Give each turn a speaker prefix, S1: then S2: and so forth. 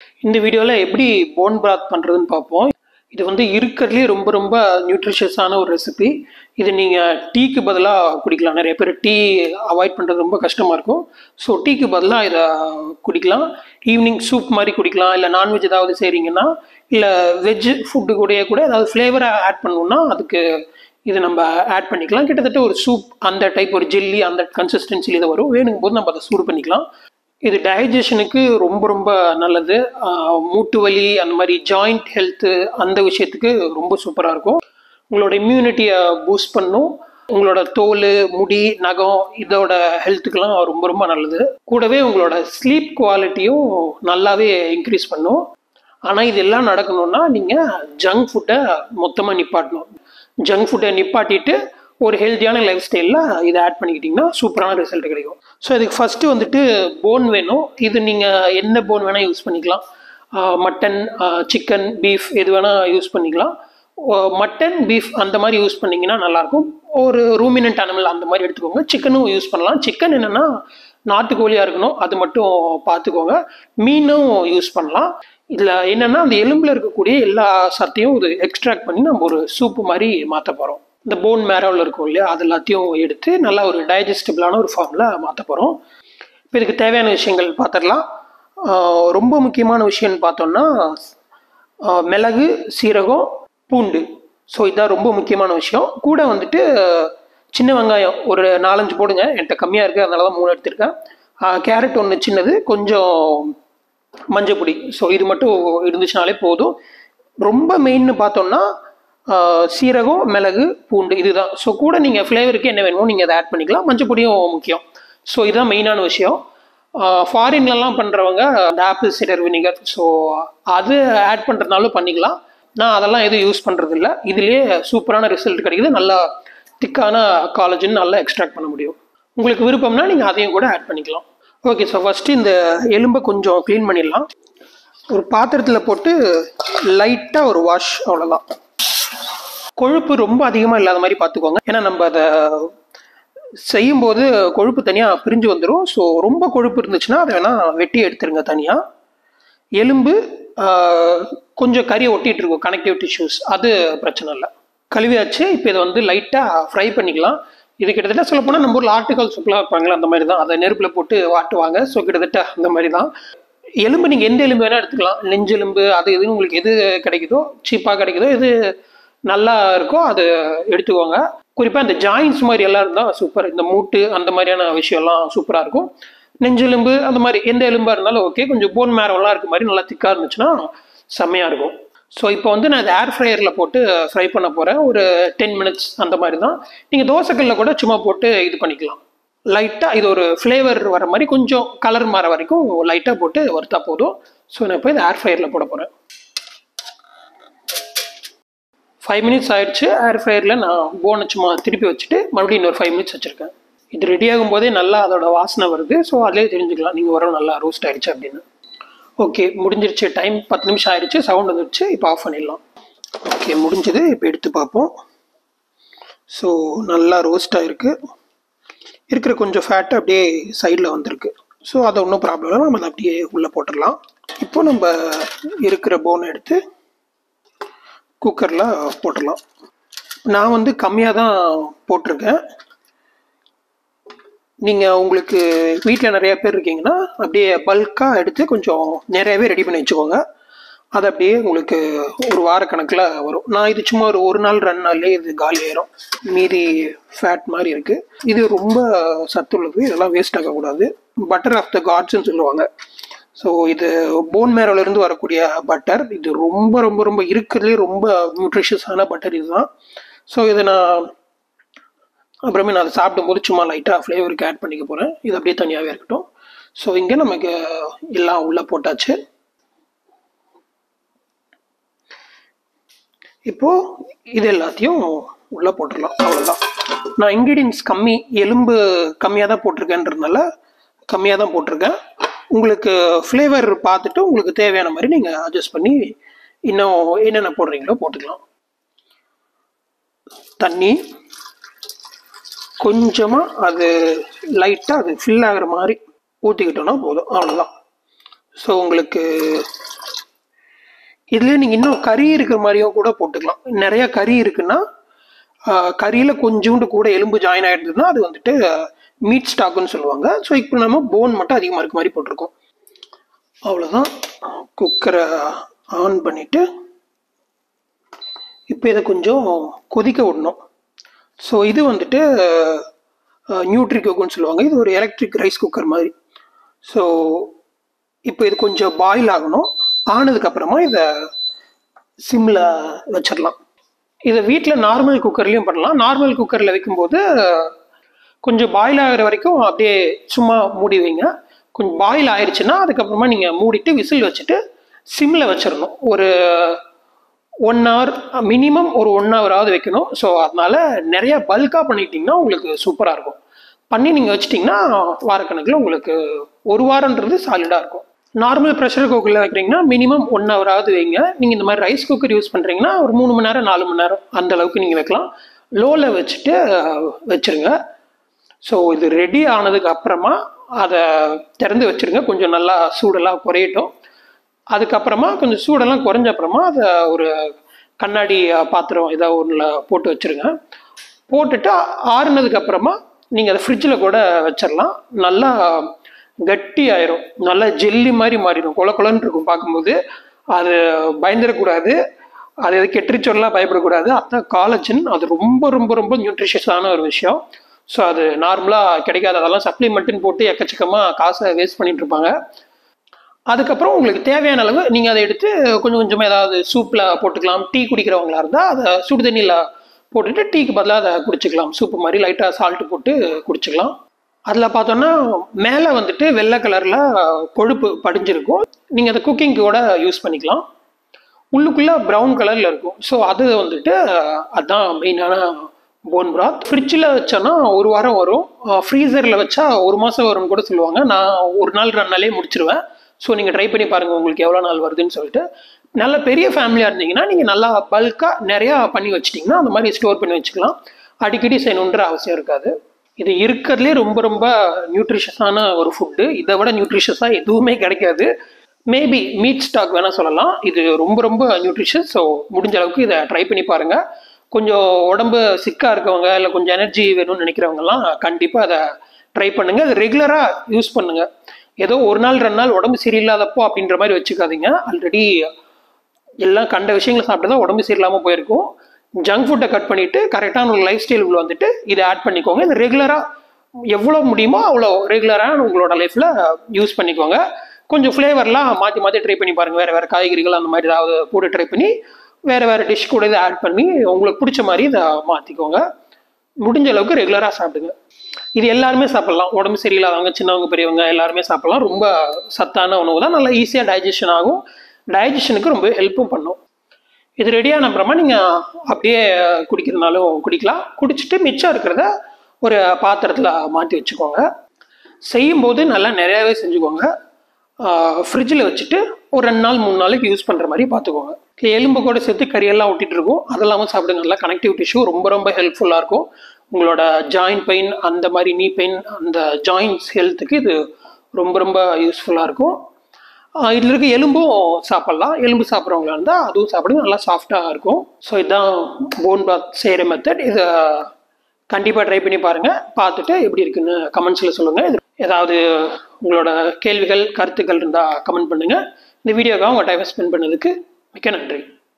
S1: இந்த வீடியோவில் எப்படி போன் பிராத் பண்ணுறதுன்னு பார்ப்போம் இது வந்து இருக்கிறதுலே ரொம்ப ரொம்ப நியூட்ரிஷியஸான ஒரு ரெசிபி இது நீங்கள் டீக்கு பதிலாக குடிக்கலாம் நிறைய பேர் டீ அவாய்ட் பண்ணுறது ரொம்ப கஷ்டமாக இருக்கும் ஸோ டீக்கு பதிலாக இதை குடிக்கலாம் ஈவினிங் சூப் மாதிரி குடிக்கலாம் இல்லை நான்வெஜ் ஏதாவது செய்கிறீங்கன்னா இல்லை வெஜ் ஃபுட்டு கூடயே கூட ஏதாவது ஃப்ளேவரை ஆட் பண்ணணும்னா அதுக்கு இது நம்ம ஆட் பண்ணிக்கலாம் கிட்டத்தட்ட ஒரு சூப் அந்த டைப் ஒரு ஜெல்லி அந்த கன்சிஸ்டன்சியில் இது வரும் வேணுங்கும் போது நம்ம அதை சூடு பண்ணிக்கலாம் இது டைஜஷனுக்கு ரொம்ப ரொம்ப நல்லது ஆஹ் மூட்டு வலி அந்த மாதிரி ஜாயிண்ட் ஹெல்த்து அந்த விஷயத்துக்கு ரொம்ப சூப்பராக இருக்கும் உங்களோட இம்யூனிட்டியை பூஸ்ட் பண்ணும் உங்களோட தோல் முடி நகம் இதோட ஹெல்த்துக்கெல்லாம் ரொம்ப ரொம்ப நல்லது கூடவே உங்களோட ஸ்லீப் குவாலிட்டியும் நல்லாவே இன்க்ரீஸ் பண்ணும் ஆனால் இதெல்லாம் நடக்கணும்னா நீங்கள் ஜங்க் ஃபுட்டை மொத்தமாக நிப்பாட்டணும் ஜங்க் ஃபுட்டை நிப்பாட்டிட்டு ஒரு ஹெல்த்தியான லைஃப் ஸ்டைலில் இதை ஆட் பண்ணிக்கிட்டிங்கன்னா சூப்பரான ரிசல்ட் கிடைக்கும் ஸோ இதுக்கு ஃபஸ்ட்டு வந்துட்டு போன் வேணும் இது நீங்கள் என்ன போன் வேணால் யூஸ் பண்ணிக்கலாம் மட்டன் சிக்கன் பீஃப் எது வேணால் யூஸ் பண்ணிக்கலாம் மட்டன் பீஃப் அந்த மாதிரி யூஸ் பண்ணிங்கன்னா நல்லாயிருக்கும் ஒரு ரூமினன்ட் அனிமல் அந்த மாதிரி எடுத்துக்கோங்க சிக்கனும் யூஸ் பண்ணலாம் சிக்கன் என்னென்னா நாட்டுக்கோழியாக இருக்கணும் அது மட்டும் பார்த்துக்கோங்க மீனும் யூஸ் பண்ணலாம் இதில் என்னென்னா அந்த எலும்பில் இருக்கக்கூடிய எல்லா சத்தையும் இது எக்ஸ்ட்ராக்ட் பண்ணி நம்ம ஒரு சூப்பு மாதிரி மாற்ற போகிறோம் இந்த போன் மேரோவில் இருக்கும் இல்லையா அது எல்லாத்தையும் எடுத்து நல்லா ஒரு டைஜஸ்டபிளான ஒரு ஃபார்மில் மாற்ற போகிறோம் இப்போ இதுக்கு தேவையான விஷயங்கள் பார்த்துடலாம் ரொம்ப முக்கியமான விஷயம்னு பார்த்தோம்னா மிளகு சீரகம் பூண்டு ஸோ இதுதான் ரொம்ப முக்கியமான விஷயம் கூட வந்துட்டு சின்ன வெங்காயம் ஒரு நாலஞ்சு போடுங்க என்கிட்ட கம்மியாக இருக்குது அதனால தான் மூணு எடுத்திருக்கேன் கேரட் ஒன்று சின்னது கொஞ்சம் மஞ்சப்பொடி ஸோ இது மட்டும் இருந்துச்சுனாலே போதும் ரொம்ப மெயின்னு பார்த்தோம்னா சீரகம் மிளகு பூண்டு இதுதான் ஸோ கூட நீங்கள் ஃப்ளேவருக்கு என்ன வேணுமோ நீங்கள் அதை ஆட் பண்ணிக்கலாம் மஞ்சப்பொடியும் முக்கியம் ஸோ இதுதான் மெயினான விஷயம் ஃபாரின்லலாம் பண்ணுறவங்க அந்த ஆப்பிள் சிடர் வினிகர் ஸோ அது ஆட் பண்ணுறதுனாலும் பண்ணிக்கலாம் நான் அதெல்லாம் எதுவும் யூஸ் பண்ணுறது இல்லை இதுலேயே சூப்பரான ரிசல்ட் கிடைக்குது நல்லா திக்கான காலேஜின்னு நல்லா எக்ஸ்ட்ராக்ட் பண்ண முடியும் உங்களுக்கு விருப்பம்னா நீங்கள் அதையும் கூட ஆட் பண்ணிக்கலாம் ஓகே ஸோ ஃபஸ்ட்டு இந்த எலும்பை கொஞ்சம் க்ளீன் பண்ணிடலாம் ஒரு பாத்திரத்தில் போட்டு லைட்டாக ஒரு வாஷ் அவ்வளோதான் கொழுப்பு ரொம்ப அதிகமாக இல்லாத மாதிரி பார்த்துக்கோங்க ஏன்னா நம்ம அதை செய்யும்போது கொழுப்பு தனியாக பிரிஞ்சு வந்துடும் ஸோ ரொம்ப கொழுப்பு இருந்துச்சுன்னா அதை வேணால் வெட்டி எடுத்துருங்க தனியாக எலும்பு கொஞ்சம் கறியை ஒட்டிகிட்டு இருக்கும் கனெக்டிவ் டிஷ்யூஸ் அது பிரச்சனை இல்லை கழுவியாச்சு இப்போ இதை வந்து லைட்டாக ஃப்ரை பண்ணிக்கலாம் இது கிட்டத்தட்ட சொல்ல போனால் நம்ம ஊரில் ஆட்டுக்கால் சூப்பலாக வைப்பாங்களா அந்த மாதிரி தான் அதை நெருப்பில் போட்டு வாட்டுவாங்க ஸோ கிட்டத்தட்ட அந்த மாதிரி தான் எலும்பு நீங்கள் எந்த எலும்பு வேணால் எடுத்துக்கலாம் நெஞ்செலும்பு அது எதுவும் உங்களுக்கு எது கிடைக்குதோ சீப்பாக கிடைக்குதோ எது நல்லா இருக்கோ அது எடுத்துக்கோங்க குறிப்பாக இந்த ஜாயின்ஸ் மாதிரி எல்லாம் இருந்தால் சூப்பர் இந்த மூட்டு அந்த மாதிரியான விஷயம்லாம் சூப்பராக இருக்கும் நெஞ்செலும்பு அந்த மாதிரி எந்த எலும்பாக இருந்தாலும் ஓகே கொஞ்சம் போன் மேரெல்லாம் இருக்க மாதிரி நல்லா திக்காக இருந்துச்சுன்னா செம்மையாக இருக்கும் ஸோ இப்போ வந்து நான் இதை ஏர் ஃப்ரையரில் போட்டு ஃப்ரை பண்ண போகிறேன் ஒரு டென் மினிட்ஸ் அந்த மாதிரி தான் நீங்கள் தோசைக்கல்லில் கூட சும்மா போட்டு இது பண்ணிக்கலாம் லைட்டாக இது ஒரு ஃப்ளேவர் வர மாதிரி கொஞ்சம் கலர் மாற வரைக்கும் லைட்டாக போட்டு வறுத்தா போதும் ஸோ நான் இப்போ இதை ஏர் ஃப்ரையரில் போட போகிறேன் ஃபைவ் மினிட்ஸ் ஆயிடுச்சு ஏர் ஃப்ரையரில் நான் போனை சும்மா திருப்பி வச்சுட்டு மறுபடியும் இன்னொரு ஃபைவ் மினிட்ஸ் வச்சுருக்கேன் இது ரெடி ஆகும் போதே நல்லா அதோட வாசனை வருது ஸோ அதிலே தெரிஞ்சுக்கலாம் நீங்கள் வர நல்லா ரோஸ்ட் ஆயிடுச்சு அப்படின்னு ஓகே முடிஞ்சிருச்சு டைம் பத்து நிமிஷம் ஆயிடுச்சு சவுண்ட் வந்துடுச்சு இப்போ ஆஃப் பண்ணிடலாம் ஓகே முடிஞ்சது இப்போ எடுத்து பார்ப்போம் ஸோ நல்லா ரோஸ்ட் ஆகிருக்கு இருக்கிற கொஞ்சம் ஃபேட்டு அப்படியே சைடில் வந்திருக்கு ஸோ அதை ஒன்றும் ப்ராப்ளம் இல்லை நம்ம அதை அப்படியே உள்ளே போட்டுடலாம் இப்போ நம்ம இருக்கிற போனை எடுத்து குக்கரில் போட்டுடலாம் நான் வந்து கம்மியாக தான் போட்டிருக்கேன் நீங்கள் உங்களுக்கு வீட்டில் நிறைய பேர் இருக்கீங்கன்னா அப்படியே பல்காக எடுத்து கொஞ்சம் நிறையவே ரெடி பண்ணி வச்சுக்கோங்க அது அப்படியே உங்களுக்கு ஒரு வார கணக்கில் வரும் நான் இது சும்மா ஒரு ஒரு நாள் ரெண்டு நாள்லேயே இது காலி ஆயிரும் மீதி ஃபேட் மாதிரி இருக்குது இது ரொம்ப சத்துள்ளது இதெல்லாம் வேஸ்ட் ஆகக்கூடாது பட்டர் ஆஃப் த காட்ஸ்ன்னு சொல்லுவாங்க ஸோ இது போன் மேரோலேருந்து வரக்கூடிய பட்டர் இது ரொம்ப ரொம்ப ரொம்ப இருக்கிறதுலே ரொம்ப நியூட்ரிஷியஸான பட்டர் இதுதான் ஸோ இதை நான் அப்புறமே நான் அதை சாப்பிடும்போது சும்மா லைட்டாக ஃப்ளேவருக்கு ஆட் பண்ணிக்க போகிறேன் இது அப்படியே தனியாகவே இருக்கட்டும் ஸோ இங்கே நமக்கு எல்லாம் உள்ளே போட்டாச்சு இப்போது இது எல்லாத்தையும் உள்ளே போட்டுடலாம் அவ்வளோதான் நான் இன்க்ரீடியன்ஸ் கம்மி எலும்பு கம்மியாக தான் போட்டிருக்கேன்றதுனால கம்மியாக தான் போட்டிருக்கேன் உங்களுக்கு ஃப்ளேவர் பார்த்துட்டு உங்களுக்கு தேவையான மாதிரி நீங்கள் அட்ஜஸ்ட் பண்ணி இன்னும் என்னென்ன போடுறீங்களோ போட்டுக்கலாம் தண்ணி கொஞ்சமாக அது லைட்டாக அது ஃபில் ஆகிற மாதிரி ஊற்றிக்கிட்டோன்னா போதும் அவ்வளோதான் ஸோ உங்களுக்கு இதுலேயே நீங்கள் இன்னும் கறி இருக்கிற மாதிரியும் கூட போட்டுக்கலாம் நிறைய கறி இருக்குன்னா கறியில் கொஞ்சோண்டு கூட எலும்பு ஜாயின் ஆகிருந்ததுன்னா அது வந்துட்டு மீட் ஸ்டாக்குன்னு சொல்லுவாங்க ஸோ இப்போ நம்ம போன் மட்டும் அதிகமாக இருக்க மாதிரி போட்டிருக்கோம் அவ்வளோதான் குக்கரை ஆன் பண்ணிவிட்டு இப்போ இதை கொஞ்சம் கொதிக்க விடணும் ஸோ இது வந்துட்டு நியூட்ரி குக்குன்னு சொல்லுவாங்க இது ஒரு எலக்ட்ரிக் ரைஸ் குக்கர் மாதிரி ஸோ இப்போ இது கொஞ்சம் பாயில் ஆகணும் ஆனதுக்கப்புறமா இதை சிம்மில் வச்சிடலாம் இதை வீட்டில் நார்மல் குக்கர்லேயும் பண்ணலாம் நார்மல் குக்கரில் வைக்கும்போது கொஞ்சம் பாயில் ஆகிற வரைக்கும் அப்படியே சும்மா மூடி வைங்க கொஞ்சம் பாயில் ஆயிடுச்சுன்னா அதுக்கப்புறமா நீங்கள் மூடிட்டு விசில் வச்சுட்டு சிம்மில் வச்சிடணும் ஒரு ஒன் ஹவர் மினிமம் ஒரு ஒன் ஹவராவது வைக்கணும் ஸோ அதனால நிறைய பல்காக பண்ணிட்டீங்கன்னா உங்களுக்கு சூப்பராக இருக்கும் பண்ணி நீங்கள் வச்சிட்டிங்கன்னா வாரக்கணக்கில் உங்களுக்கு ஒரு வாரன்றது சாலிடாக இருக்கும் நார்மல் ப்ரெஷர் குக்கரில் வைக்கிறீங்கன்னா மினிமம் ஒன் ஹவராவது வைங்க நீங்கள் இந்த மாதிரி ரைஸ் குக்கர் யூஸ் பண்ணுறீங்கன்னா ஒரு மூணு மணி நேரம் நாலு மணி நேரம் அந்த அளவுக்கு நீங்கள் வைக்கலாம் லோவில் வச்சுட்டு வச்சுருங்க ஸோ இது ரெடி ஆனதுக்கு அப்புறமா அதை திறந்து வச்சுருங்க கொஞ்சம் நல்லா சூடெல்லாம் குறையட்டும் அதுக்கப்புறமா கொஞ்சம் சூடெல்லாம் குறைஞ்ச அப்புறமா அதை ஒரு கண்ணாடி பாத்திரம் ஏதாவது ஒன்றில் போட்டு வச்சுருங்க போட்டுட்டு ஆறுனதுக்கு அப்புறமா நீங்கள் அதை ஃப்ரிட்ஜில் கூட வச்சிடலாம் நல்லா கட்டி ஆயிரும் நல்லா ஜெல்லி மாதிரி மாறிடும் கொல கொலன்னு இருக்கும் பார்க்கும்போது அது பயந்துடக்கூடாது அது எது கெட்டுருச்சொல்லாம் பயப்படக்கூடாது அதான் காலஜன் அது ரொம்ப ரொம்ப ரொம்ப நியூட்ரிஷியஸான ஒரு விஷயம் ஸோ அது நார்மலாக கிடைக்காது அதெல்லாம் சப்ளிமெண்ட்டுன்னு போட்டு எக்கச்சக்கமாக காசை வேஸ்ட் பண்ணிட்டு இருப்பாங்க அதுக்கப்புறம் உங்களுக்கு தேவையான அளவு நீங்கள் அதை எடுத்து கொஞ்சம் கொஞ்சமாக ஏதாவது சூப்பில் போட்டுக்கலாம் டீ குடிக்கிறவங்களா இருந்தால் அதை சுடு தண்ணியில் போட்டுட்டு டீக்கு பதிலாக அதை குடிச்சிக்கலாம் சூப்பு மாதிரி லைட்டாக சால்ட்டு போட்டு குடிச்சிக்கலாம் அதில் பார்த்தோன்னா மேலே வந்துட்டு வெள்ளை கலரில் கொழுப்பு படிஞ்சிருக்கும் நீங்கள் அதை குக்கிங்க்கு கூட யூஸ் பண்ணிக்கலாம் உள்ளுக்குள்ளே ப்ரௌன் கலரில் இருக்கும் ஸோ அது வந்துட்டு அதுதான் மெயினான போன் பிராத் ஃப்ரிட்ஜில் வச்சோன்னா ஒரு வாரம் வரும் ஃப்ரீசரில் வச்சா ஒரு மாதம் வரும்னு கூட சொல்லுவாங்க நான் ஒரு நாள் ரெண்டு நாளே முடிச்சிருவேன் ஸோ நீங்கள் ட்ரை பண்ணி பாருங்கள் உங்களுக்கு எவ்வளோ நாள் வருதுன்னு சொல்லிட்டு நல்ல பெரிய ஃபேமிலியாக இருந்தீங்கன்னா நீங்கள் நல்லா பல்காக நிறையா பண்ணி வச்சிட்டிங்கன்னா அந்த மாதிரி ஸ்டோர் பண்ணி வச்சுக்கலாம் அடிக்கடி செய்யணுன்ற அவசியம் இருக்காது இது இருக்கிறதுலே ரொம்ப ரொம்ப நியூட்ரிஷியஸான ஒரு ஃபுட்டு இதை விட நியூட்ரிஷியஸாக எதுவுமே கிடைக்காது மேபி மீட் ஸ்டாக் வேணால் சொல்லலாம் இது ரொம்ப ரொம்ப நியூட்ரிஷியஸ் ஸோ முடிஞ்ச அளவுக்கு இதை ட்ரை பண்ணி பாருங்கள் கொஞ்சம் உடம்பு சிக்காக இருக்கவங்க இல்லை கொஞ்சம் எனர்ஜி வேணும்னு நினைக்கிறவங்கலாம் கண்டிப்பாக அதை ட்ரை பண்ணுங்கள் அது ரெகுலராக யூஸ் பண்ணுங்கள் ஏதோ ஒரு நாள் ரெண்டு நாள் உடம்பு சரியில்லாதப்போ அப்படின்ற மாதிரி வச்சுக்காதீங்க ஆல்ரெடி எல்லாம் கண்ட விஷயங்களை சாப்பிட்டு தான் உடம்பு சரியில்லாமல் போயிருக்கும் ஜங்க் ஃபுட்டை கட் பண்ணிவிட்டு கரெக்டான ஒரு லைஃப் ஸ்டைல் வந்துட்டு இதை ஆட் பண்ணிக்கோங்க இது ரெகுலராக எவ்வளோ முடியுமோ அவ்வளோ ரெகுலராக உங்களோட லைஃப்பில் யூஸ் பண்ணிக்கோங்க கொஞ்சம் ஃப்ளேவர்லாம் மாற்றி மாற்றி ட்ரை பண்ணி பாருங்கள் வேறு வேறு காய்கறிகள் அந்த மாதிரி ஏதாவது போட்டு ட்ரை பண்ணி வேறு வேறு டிஷ் கூட இதை ஆட் பண்ணி உங்களுக்கு பிடிச்ச மாதிரி இதை மாற்றிக்கோங்க முடிஞ்ச அளவுக்கு ரெகுலராக சாப்பிடுங்க இது எல்லாருமே சாப்பிட்லாம் உடம்பு சரியில்லாதவங்க சின்னவங்க பெரியவங்க எல்லாருமே சாப்பிட்லாம் ரொம்ப சத்தான உணவு தான் நல்லா ஈஸியாக டைஜஷன் ஆகும் டைஜஷனுக்கு ரொம்ப ஹெல்ப்பும் பண்ணும் இது ரெடியான அப்புறமா நீங்கள் அப்படியே குடிக்கிறதுனாலும் குடிக்கலாம் குடிச்சிட்டு மிச்சம் இருக்கிறத ஒரு பாத்திரத்தில் மாற்றி வச்சுக்கோங்க செய்யும்போது நல்லா நிறையாவே செஞ்சுக்கோங்க ஃப்ரிட்ஜில் வச்சுட்டு ஒரு ரெண்டு நாள் மூணு நாளைக்கு யூஸ் பண்ணுற மாதிரி பார்த்துக்கோங்க எலும்பு கூட சேர்த்து கறியெல்லாம் ஒட்டிட்டு இருக்கும் அதெல்லாமும் சாப்பிடுங்க நல்லா கனெக்டிவ் டிஷ்யூ ரொம்ப ரொம்ப ஹெல்ப்ஃபுல்லாக இருக்கும் உங்களோட ஜாயிண்ட் பெயின் அந்த மாதிரி நீ பெயின் அந்த ஜாயின்ட்ஸ் ஹெல்த்துக்கு இது ரொம்ப ரொம்ப யூஸ்ஃபுல்லாக இருக்கும் இதில் இருக்க எலும்பும் சாப்பிட்லாம் எலும்பு சாப்பிட்றவங்களா இருந்தால் அதுவும் சாப்பிடுங்க நல்லா சாஃப்டாக இருக்கும் ஸோ இதுதான் போன் பாத் செய்கிற மெத்தட் இதை கண்டிப்பாக ட்ரை பண்ணி பாருங்கள் பார்த்துட்டு எப்படி இருக்குன்னு கமெண்ட்ஸில் சொல்லுங்கள் இது ஏதாவது உங்களோட கேள்விகள் கருத்துக்கள் இருந்தால் கமெண்ட் பண்ணுங்கள் இந்த வீடியோக்காக உங்கள் டைமை ஸ்பெண்ட் பண்ணதுக்கு மிக்க நன்றி